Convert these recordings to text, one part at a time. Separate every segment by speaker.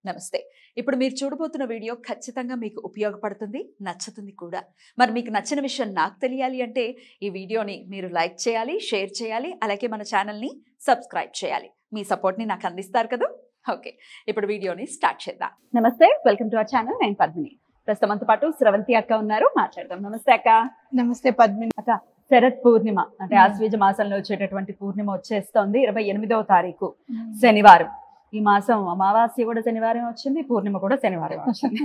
Speaker 1: నమస్తే ఇప్పుడు మీరు చూడబోతున్న వీడియో ఖచ్చితంగా మీకు ఉపయోగపడుతుంది నచ్చుతుంది కూడా మరి మీకు నచ్చిన విషయం నాకు తెలియాలి అంటే ఈ వీడియోని మీరు లైక్ చేయాలి షేర్ చేయాలి అలాగే మన ఛానల్ని సబ్స్క్రైబ్ చేయాలి మీ సపోర్ట్ని నాకు అందిస్తారు కదా ఓకే ఇప్పుడు వీడియోని స్టార్ట్ చేద్దాం నమస్తే వెల్కమ్ టు అవర్ ఛానల్ నేను పద్మిని ప్రస్తుతం మనతో పాటు స్రవంతి అక్క ఉన్నారు మాట్లాడదాం నమస్తే అక్క
Speaker 2: నమస్తే పద్మిని
Speaker 1: శరత్ పూర్ణిమ అంటే
Speaker 2: Hmm.
Speaker 1: ఆశ్వీజ మాసంలో వచ్చేటటువంటి పూర్ణిమ వచ్చేస్తోంది ఇరవై ఎనిమిదవ తారీఖు శనివారం ఈ మాసం అమావాస్య కూడా శనివారం వచ్చింది పూర్ణిమ కూడా శనివారం వచ్చింది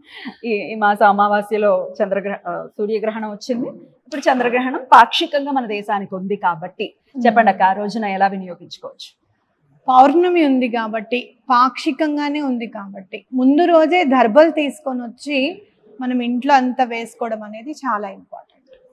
Speaker 1: ఈ ఈ మాసం అమావాస్యలో చంద్రగ్రహ ఆ, సూర్యగ్రహణం వచ్చింది ఇప్పుడు చంద్రగ్రహణం పాక్షికంగా మన దేశానికి ఉంది కాబట్టి చెప్పండి అక్క ఆ రోజున ఎలా వినియోగించుకోవచ్చు
Speaker 2: పౌర్ణమి ఉంది కాబట్టి పాక్షికంగానే ఉంది కాబట్టి ముందు రోజే దర్బలు తీసుకొని వచ్చి మనం ఇంట్లో అంతా వేసుకోవడం అనేది చాలా ఇంపార్టెంట్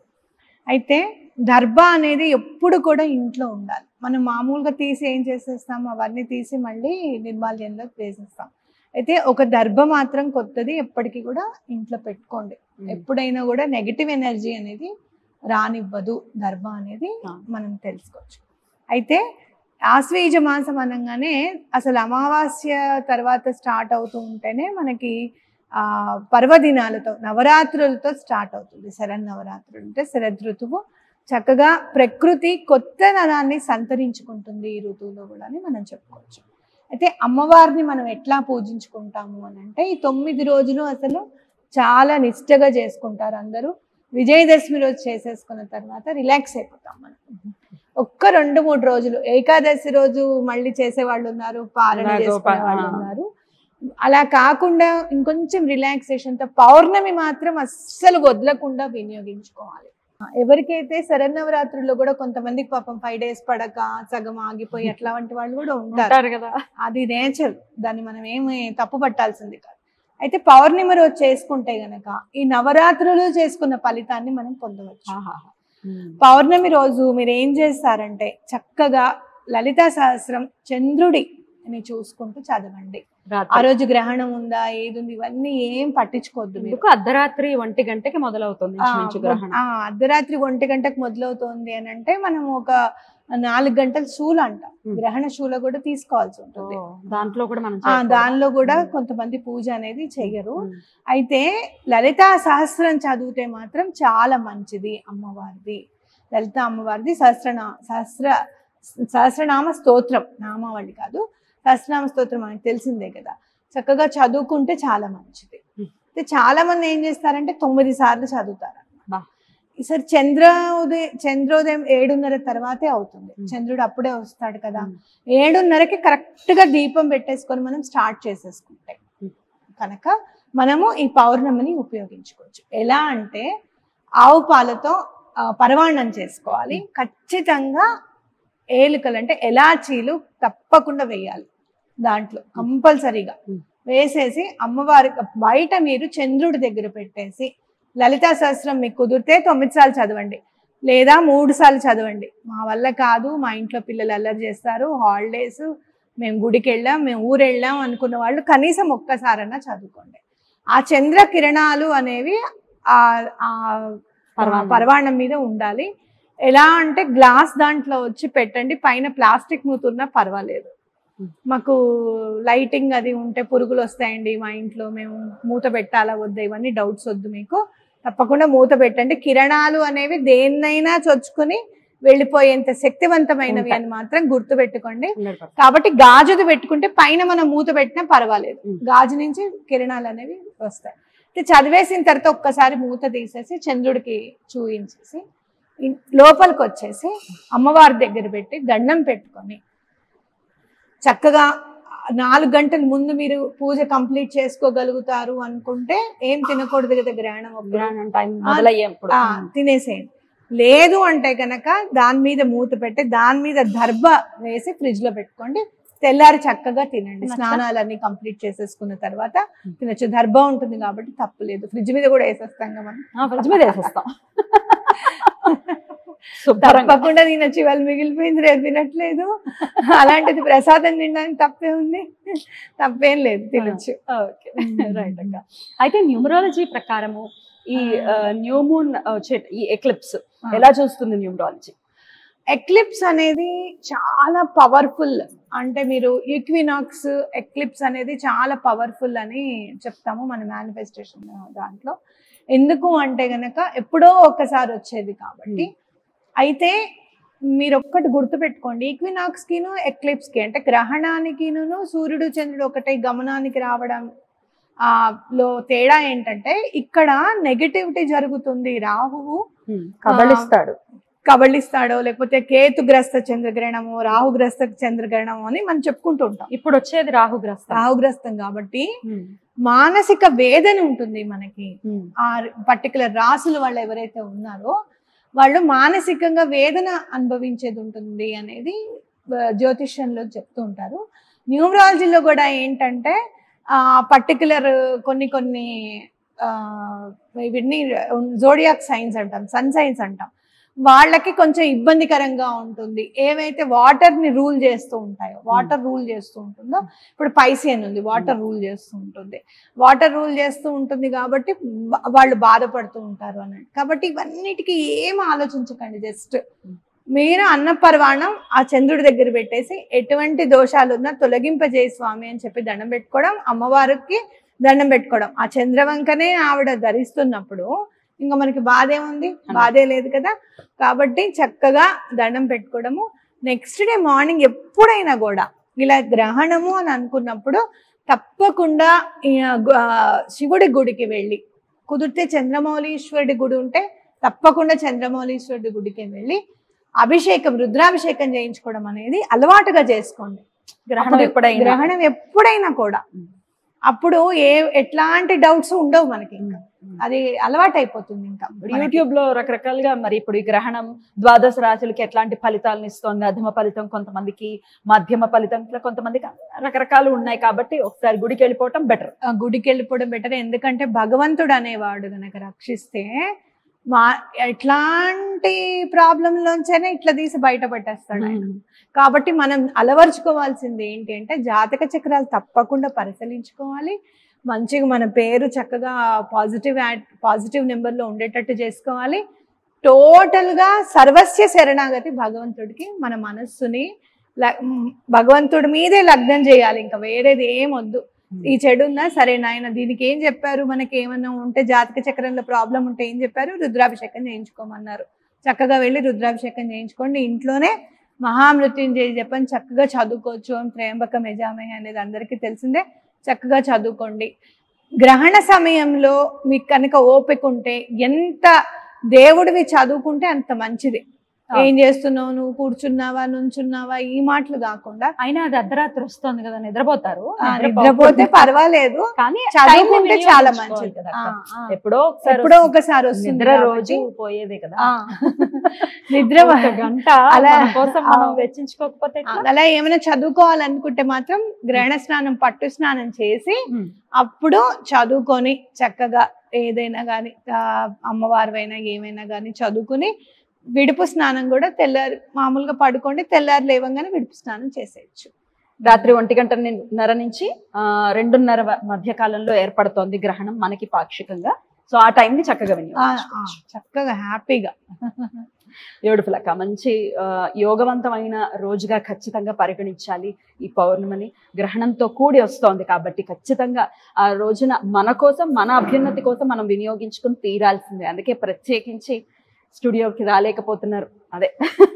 Speaker 2: అయితే దర్భ అనేది ఎప్పుడు కూడా ఇంట్లో ఉండాలి మనం మామూలుగా తీసి ఏం చేసేస్తాం అవన్నీ తీసి మళ్ళీ నిర్మాల్యంలో వేసేస్తాం అయితే ఒక దర్భ మాత్రం కొత్తది ఎప్పటికీ కూడా ఇంట్లో పెట్టుకోండి ఎప్పుడైనా కూడా నెగిటివ్ ఎనర్జీ అనేది రానివ్వదు దర్భ అనేది
Speaker 1: ఆ.
Speaker 2: మనం తెలుసుకోవచ్చు అయితే ఆశ్వీజ మాసం అనగానే అసలు అమావాస్య తర్వాత స్టార్ట్ అవుతూ ఉంటేనే మనకి ఆ పర్వదినాలతో నవరాత్రులతో స్టార్ట్ అవుతుంది శరణ్ నవరాత్రులు అంటే శరద్ ఋతువు చక్కగా ప్రకృతి కొత్త నదాన్ని సంతరించుకుంటుంది ఈ ఋతువులో కూడా అని మనం చెప్పుకోవచ్చు అయితే అమ్మవారిని మనం ఎట్లా పూజించుకుంటాము అని అంటే ఈ తొమ్మిది రోజులు అసలు చాలా నిష్టగా చేసుకుంటారు అందరూ విజయదశమి రోజు చేసేసుకున్న తర్వాత రిలాక్స్ అయిపోతాం మనం ఒక్క రెండు మూడు రోజులు ఏకాదశి రోజు మళ్ళీ చేసే వాళ్ళు ఉన్నారు పాలన
Speaker 1: అలాగో
Speaker 2: చేసుకునే
Speaker 1: ప-
Speaker 2: వాళ్ళు
Speaker 1: ఆ.
Speaker 2: ఉన్నారు అలా కాకుండా ఇంకొంచెం రిలాక్సేషన్ తో పౌర్ణమి మాత్రం అస్సలు వదలకుండా వినియోగించుకోవాలి ఎవరికైతే శరన్నవరాత్రుల్లో కూడా కొంతమందికి పాపం ఫైవ్ డేస్ పడక సగం ఆగిపోయి అట్లా వంటి వాళ్ళు కూడా ఉంటారు
Speaker 1: ఉంటారు కదా
Speaker 2: అది నేచర్ దాన్ని మనం ఏమి తప్పు పట్టాల్సింది కాదు అయితే పౌర్ణమి రోజు చేసుకుంటే గనక ఈ నవరాత్రులు చేసుకున్న ఫలితాన్ని మనం పొందవచ్చు
Speaker 1: ఆహాహా.
Speaker 2: పౌర్ణమి రోజు మీరు ఏం చేస్తారంటే చక్కగా లలితా సహస్రం చంద్రుడి అని చూసుకుంటూ చదవండి ఆ
Speaker 1: రాత్రి.
Speaker 2: రోజు గ్రహణం ఉందా ఏది ఉంది ఇవన్నీ ఏం పట్టించుకోవద్దు మీరు
Speaker 1: ఎందుకు అర్ధరాత్రి ఒంటి గంటకి మొదలవుతుంది
Speaker 2: ఆ,
Speaker 1: ఇంచుమించు గ్రహణం
Speaker 2: ఆ, అర్ధరాత్రి ఒంటి గంటకు మొదలవుతోంది అని అంటే మనం ఒక నాలుగు గంటల శూల అంట
Speaker 1: ఉమ్.
Speaker 2: గ్రహణ శూల కూడా తీసుకోవాల్సి ఉంటుంది
Speaker 1: ఓ, దాంట్లో కూడా మనం
Speaker 2: ఆ
Speaker 1: చేసుకోవాలా?
Speaker 2: దానిలో కూడా
Speaker 1: ఉమ్.
Speaker 2: కొంతమంది పూజ అనేది చెయ్యరు
Speaker 1: ఉమ్.
Speaker 2: అయితే లలితా సహస్రం చదివితే మాత్రం చాలా మంచిది అమ్మవారిది లలిత అమ్మవారిది సహస్రనా సహస్ర సహస్రనామ స్తోత్రం నామావళి కాదు సహస్రనామ స్తోత్రం మనకు తెలిసిందే కదా చక్కగా చదువుకుంటే చాలా మంచిది
Speaker 1: Hmm.
Speaker 2: అయితే చాలా మంది ఏం చేస్తారంటే తొమ్మిది సార్లు చదువుతారు
Speaker 1: బా.
Speaker 2: ఈసారి చంద్ర ఉదయం చంద్రోదయం ఏడున్నర తర్వాతే అవుతుంది
Speaker 1: Hmm.
Speaker 2: చంద్రుడు అప్పుడే వస్తాడు కదా
Speaker 1: Hmm.
Speaker 2: ఏడున్నరకి కరెక్ట్ గా దీపం పెట్టేసుకొని మనం స్టార్ట్ చేసేసుకుంటే
Speaker 1: Hmm.
Speaker 2: కనుక మనము ఈ పౌర్ణమిని ఉపయోగించుకోవచ్చు ఎలా అంటే ఆవు పాలతో ఆ, పరవాణం చేసుకోవాలి ఖచ్చితంగా ఏలుకలు అంటే ఎలాచీలు తప్పకుండా వేయాలి దాంట్లో కంపల్సరీగా
Speaker 1: Hmm.
Speaker 2: వేసేసి అమ్మవారి బయట మీరు చంద్రుడి దగ్గర పెట్టేసి లలితా సహస్రం మీకు కుదిరితే తొమ్మిది సార్లు చదవండి లేదా మూడు సార్లు చదవండి మా వల్ల కాదు మా ఇంట్లో పిల్లలు అల్లరి చేస్తారు హాలిడేస్ మేము గుడికి వెళ్ళాం మేము ఊరు వెళ్ళాం అనుకున్న వాళ్ళు కనీసం ఒక్కసారన్నా చదువుకోండి ఆ చంద్ర కిరణాలు అనేవి ఆ ఆ
Speaker 1: పరవాన్నం.
Speaker 2: పరవాణం మీద ఉండాలి ఎలా అంటే గ్లాస్ దాంట్లో వచ్చి పెట్టండి పైన ప్లాస్టిక్ మూతున్నా పర్వాలేదు
Speaker 1: Hmm.
Speaker 2: మాకు లైటింగ్ అది ఉంటే పురుగులు వస్తాయండి మా ఇంట్లో మేము మూత పెట్టాలా వద్దా ఇవన్నీ డౌట్స్ వద్దు మీకు తప్పకుండా మూత పెట్టండి కిరణాలు అనేవి దేన్నైనా చొచ్చుకుని వెళ్ళిపోయేంత శక్తివంతమైనవి
Speaker 1: ఉంటాయి.
Speaker 2: అని మాత్రం గుర్తు పెట్టుకోండి
Speaker 1: 100%.
Speaker 2: కాబట్టి గాజుది పెట్టుకుంటే పైన మనం మూత పెట్టినా పర్వాలేదు
Speaker 1: Mm.
Speaker 2: గాజు నుంచి కిరణాలు అనేవి వస్తాయి అయితే చదివేసిన తర్వాత ఒక్కసారి మూత తీసేసి చంద్రుడికి చూయించేసి ఇన్- లోపలికి వచ్చేసి అమ్మవారి దగ్గర పెట్టి దండం పెట్టుకొని చక్కగా నాలుగు గంటల ముందు మీరు పూజ కంప్లీట్ చేసుకోగలుగుతారు అనుకుంటే ఏం తినకూడదు కదా గ్రహణం అప్పుడు.
Speaker 1: గ్రహణం టైం మొదలయ్యేప్పుడు
Speaker 2: ఆ, తినేసేయండి లేదు అంటే కనుక దాని మీద మూత పెట్టి దాని మీద దర్భ వేసి ఫ్రిడ్జ్ లో పెట్టుకోండి తెల్లారి చక్కగా తినండి
Speaker 1: తినచ్చా?
Speaker 2: స్నానాలన్నీ కంప్లీట్ చేసేసుకున్న తర్వాత తినొచ్చు దర్భ ఉంటుంది కాబట్టి తప్పలేదు ఫ్రిడ్జ్ మీద కూడా వేసేస్తాం కదా మనం
Speaker 1: ఆ, ఫ్రిడ్జ్ మీద వేసేస్తాం శుభ్రంగా
Speaker 2: తప్పకుండా తినొచ్చు ఇవాళ మిగిలిపోయింది రేపు తినట్లేదు అలాంటిది ప్రసాదం తినడానికి తప్పే ఉంది తప్పేం లేదు తినొచ్చు
Speaker 1: ఓకే రైట్ అక్క అయితే న్యూమరాలజీ ప్రకారము ఈ న్యూ మూన్ ఈ ఎక్లిప్స్ ఎలా చూస్తుంది న్యూమరాలజీ
Speaker 2: ఎక్లిప్స్ అనేది చాలా పవర్ఫుల్ అంటే మీరు ఈక్వినాక్స్ ఎక్లిప్స్ అనేది చాలా పవర్ఫుల్ అని చెప్తాము మన మేనిఫెస్టేషన్ దాంట్లో ఎందుకు అంటే గనక ఎప్పుడో ఒక్కసారి వచ్చేది కాబట్టి అయితే మీరు ఒక్కటి గుర్తుపెట్టుకోండి ఈక్వినాక్స్ కిను ఎక్లిప్స్ కి అంటే గ్రహణానికిను సూర్యుడు చంద్రుడు ఒకటే గమనానికి రావడం ఆ లో తేడా ఏంటంటే ఇక్కడ నెగటివిటీ జరుగుతుంది రాహువు
Speaker 3: కబలిస్తాడు
Speaker 2: కబళిస్తాడో లేకపోతే కేతుగ్రస్త చంద్రగ్రహణము రాహుగ్రస్త చంద్రగ్రహణము అని మనం చెప్పుకుంటూ ఉంటాం
Speaker 3: ఇప్పుడు వచ్చేది రాహుగ్రస్త
Speaker 2: రాహుగ్రస్తం కాబట్టి మానసిక వేదన ఉంటుంది మనకి ఆ పర్టికులర్ రాసుల వాళ్ళు ఎవరైతే ఉన్నారో వాళ్ళు మానసికంగా వేదన అనుభవించేది ఉంటుంది అనేది ఆ, జ్యోతిష్యంలో చెప్తూ ఉంటారు న్యూమరాలజీలో కూడా ఏంటంటే ఆ పర్టికులర్ కొన్ని కొన్ని ఆ, వీటిని జోడియాక్ సైన్స్ అంటాం సన్ సైన్స్ అంటాం వాళ్ళకి కొంచెం ఇబ్బందికరంగా ఉంటుంది ఏవైతే వాటర్ ని రూల్ చేస్తూ ఉంటాయో వాటర్ రూల్ చేస్తూ ఉంటుందో ఇప్పుడు పైసియన్ ఉంది వాటర్ రూల్ చేస్తూ ఉంటుంది వాటర్ రూల్ చేస్తూ ఉంటుంది కాబట్టి బ- వాళ్ళు బాధపడుతూ ఉంటారు అన్నట్టు కాబట్టి ఇవన్నిటికీ ఏం ఆలోచించకండి జస్ట్ మీరు అన్న పర్వాణం ఆ చంద్రుడి దగ్గర పెట్టేసి ఎటువంటి దోషాలు ఉన్నా తొలగింపజేయి స్వామి అని చెప్పి దండం పెట్టుకోవడం అమ్మవారికి దండం పెట్టుకోవడం ఆ చంద్రవంకనే ఆవిడ ధరిస్తున్నప్పుడు ఇంకా మనకి బాధ ఏముంది బాధే లేదు కదా కాబట్టి చక్కగా దండం పెట్టుకోవడము నెక్స్ట్ డే మార్నింగ్ ఎప్పుడైనా కూడా ఇలా గ్రహణము అని అనుకున్నప్పుడు తప్పకుండా ఈ, గు- ఆ, శివుడి గుడికి వెళ్ళి కుదిరితే చంద్రమౌళీశ్వరుడి గుడి ఉంటే తప్పకుండా చంద్రమౌళీశ్వరుడి గుడికి వెళ్ళి అభిషేకం రుద్రాభిషేకం చేయించుకోవడం అనేది అలవాటుగా చేసుకోండి
Speaker 3: గ్రహణం
Speaker 2: అప్పుడు
Speaker 3: ఎప్పుడైనా
Speaker 2: గ్రహణం ఎప్పుడైనా కూడా
Speaker 3: ఉం.
Speaker 2: అప్పుడు ఏ ఎట్లాంటి డౌట్స్ ఉండవు మనకి ఇంకా అది అలవాటు అయిపోతుంది ఇంకా
Speaker 3: ఇప్పుడు
Speaker 2: మనకి.
Speaker 3: యూట్యూబ్ లో రకరకాలుగా మరి ఇప్పుడు ఈ గ్రహణం ద్వాదశ రాశులకి ఎట్లాంటి ఫలితాలను ఇస్తోంది అధమ ఫలితం కొంతమందికి మధ్యమ ఫలితం ఇట్లా కొంతమందికి రకరకాలు ఉన్నాయి కాబట్టి ఒకసారి గుడికి వెళ్ళిపోవటం బెటర్
Speaker 2: ఆ గుడికి వెళ్ళిపోవడం బెటర్ ఎందుకంటే భగవంతుడు అనేవాడు గనక రక్షిస్తే మా ఎట్లాంటి ప్రాబ్లంలోంచైనా ఇట్లా తీసి బయట పెట్టేస్తాడు ఆయన. కాబట్టి మనం అలవర్చుకోవాల్సింది ఏంటి అంటే జాతక చక్రాలు తప్పకుండా పరిశీలించుకోవాలి మంచిగా మన పేరు చక్కగా పాజిటివ్ పాజిటివ్ నెంబర్లో ఉండేటట్టు చేసుకోవాలి టోటల్గా సర్వస్య శరణాగతి భగవంతుడికి మన మనస్సుని ల- మ్, భగవంతుడి మీదే లగ్నం చేయాలి ఇంకా వేరేది ఏం వద్దు ఈ చెడు ఉందా సరే నాయన దీనికి ఏం చెప్పారు మనకి ఏమన్నా ఉంటే జాతక చక్రంలో ప్రాబ్లం ఉంటే ఏం చెప్పారు రుద్రాభిషేకం చేయించుకోమన్నారు చక్కగా వెళ్ళి రుద్రాభిషేకం చేయించుకోండి ఇంట్లోనే మహామృత్యుంజయ జపం చక్కగా చదువుకోవచ్చు ఓం త్రయంబక మెజామే అనేది అందరికీ తెలిసిందే చక్కగా చదువుకోండి గ్రహణ సమయంలో మీకు కనుక ఓపిక ఉంటే ఎంత దేవుడివి చదువుకుంటే అంత మంచిది
Speaker 3: ఆ.
Speaker 2: ఏం చేస్తున్నావు నువ్వు కూర్చున్నావా నుంచున్నావా ఈ మాటలు కాకుండా
Speaker 3: అయినా అది అర్ధరాత్రి వస్తుంది కదా నిద్రపోతారు
Speaker 2: ఆ,
Speaker 3: నిద్రపోకూడదు.
Speaker 2: నిద్రపోతే పర్వాలేదు
Speaker 3: కానీ
Speaker 2: చదువుకుంటే
Speaker 3: time ని
Speaker 2: చాలా
Speaker 3: వినియోగించుకోవాలి
Speaker 2: మంచిది
Speaker 3: కదా
Speaker 2: ఆ,
Speaker 3: అక్క.
Speaker 2: ఆ.
Speaker 3: ఎప్పుడో ఒకసారి
Speaker 2: ఎప్పుడో
Speaker 3: వస్తుంది.
Speaker 2: ఒకసారి వస్తుంది
Speaker 3: నిద్ర
Speaker 2: కాబట్టి,
Speaker 3: రోజు పోయేదే కదా
Speaker 2: ఆ, నిద్ర
Speaker 3: ఒక గంట
Speaker 2: అలా-
Speaker 3: మన కోసం మనం
Speaker 2: ఆ.
Speaker 3: వెచ్చించుకోకపోతే ఎట్లా?
Speaker 2: అలా ఏమైనా చదువుకోవాలనుకుంటే మాత్రం గ్రహణ స్నానం పట్టు స్నానం చేసి
Speaker 3: ఉమ్.
Speaker 2: అప్పుడు చదువుకొని చక్కగా ఏదైనా కానీ అమ్మవారివైనా ఏమైనా కానీ చదువుకుని విడుపు స్నానం కూడా తెల్లారి మామూలుగా పడుకోండి తెల్లారి లేవంగానే విడుపు స్నానం చేసేయచ్చు
Speaker 3: రాత్రి ఒంటి గంటన్నర నుంచి ఆ, రెండున్నర వ- మధ్య కాలంలో ఏర్పడుతోంది గ్రహణం మనకి పాక్షికంగా సో ఆ టైం ని చక్కగా
Speaker 2: ఆ, ఆ,
Speaker 3: వినియోగించుకోవచ్చు
Speaker 2: చక్కగా హ్యాపీగా
Speaker 3: బ్యూటిఫుల్ అక్క మంచి ఆ, యోగవంతమైన రోజుగా ఖచ్చితంగా పరిగణించాలి ఈ పౌర్ణమిని గ్రహణంతో కూడి వస్తోంది కాబట్టి ఖచ్చితంగా ఆ రోజున మన కోసం మన అభ్యున్నతి కోసం మనం వినియోగించుకుని తీరాల్సిందే అందుకే ప్రత్యేకించి స్టూడియోకి రాలేకపోతున్నారు అదే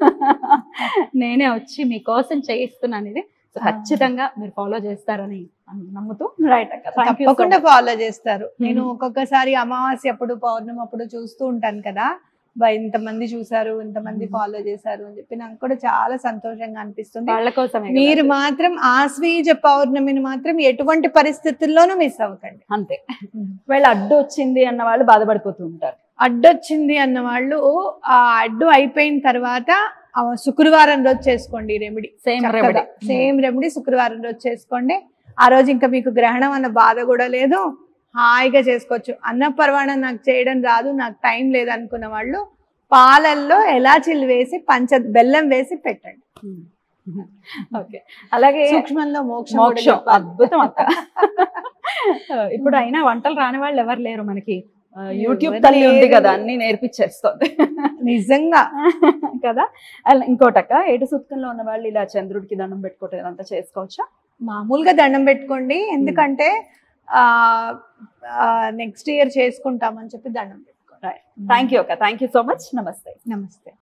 Speaker 3: నేనే వచ్చి మీకోసం చేయిస్తున్నాను ఇది సో ఖచ్చితంగా మీరు ఫాలో చేస్తారని నమ్ముతూ రైట్ అక్క Thank you so
Speaker 2: తప్పకుండా
Speaker 3: much.
Speaker 2: ఫాలో చేస్తారు నేను
Speaker 3: Mhm.
Speaker 2: ఒక్కొక్కసారి అమావాస్య అప్పుడు పౌర్ణమి అప్పుడు చూస్తూ ఉంటాను కదా బా ఇంతమంది చూసారు ఇంతమంది
Speaker 3: Mhm.
Speaker 2: ఫాలో చేశారు అని చెప్పి నాకు కూడా చాలా సంతోషంగా అనిపిస్తుంది
Speaker 3: వాళ్ళ కోసమే
Speaker 2: మీరు
Speaker 3: కదా.
Speaker 2: మాత్రం ఆశ్వీజ పౌర్ణమిని మాత్రం ఎటువంటి పరిస్థితుల్లోనూ మిస్ అవ్వకండి
Speaker 3: అంతే వీళ్ళ అడ్డు వచ్చింది అన్న వాళ్ళు బాధపడిపోతూ ఉంటారు
Speaker 2: అడ్డొచ్చింది అన్న వాళ్ళు ఆ అడ్డు అయిపోయిన తర్వాత ఆ శుక్రవారం రోజు చేసుకోండి ఈ remedy
Speaker 3: same remedy
Speaker 2: same remedy శుక్రవారం రోజు చేసుకోండి ఆ రోజు ఇంకా మీకు గ్రహణం అన్న బాధ కూడా లేదు హాయిగా చేసుకోవచ్చు అన్న పర్వాణం నాకు చేయడం రాదు నాకు టైం లేదు అనుకున్న వాళ్ళు పాలల్లో ఎలాచీలు వేసి పంచ బెల్లం వేసి పెట్టండి
Speaker 3: ఓకే అలాగే
Speaker 2: సూక్ష్మంలో మోక్షం కూడా
Speaker 3: మోక్షం
Speaker 2: చెప్పాలి.
Speaker 3: అద్భుతం అక్క ఇప్పుడు అయినా వంటలు రాని వాళ్ళు ఎవరు లేరు మనకి ఆ, యూట్యూబ్
Speaker 2: ఎవరు
Speaker 3: తల్లి ఉంది
Speaker 2: లేరు.
Speaker 3: కదా అన్ని నేర్పించేస్తుంది
Speaker 2: నిజంగా
Speaker 3: కదా అలా ఇంకోటక్క ఏడు సూత్కంలో ఉన్న వాళ్ళు ఇలా చంద్రుడికి దండం పెట్టుకోవటం ఇదంతా చేసుకోవచ్చా
Speaker 2: మామూలుగా దండం పెట్టుకోండి ఎందుకంటే నెక్స్ట్ ఇయర్ చేసుకుంటామని చెప్పి దండం పెట్టుకోండి
Speaker 3: థ్యాంక్ యూ అక్క థ్యాంక్ యూ సో మచ్ నమస్తే
Speaker 2: నమస్తే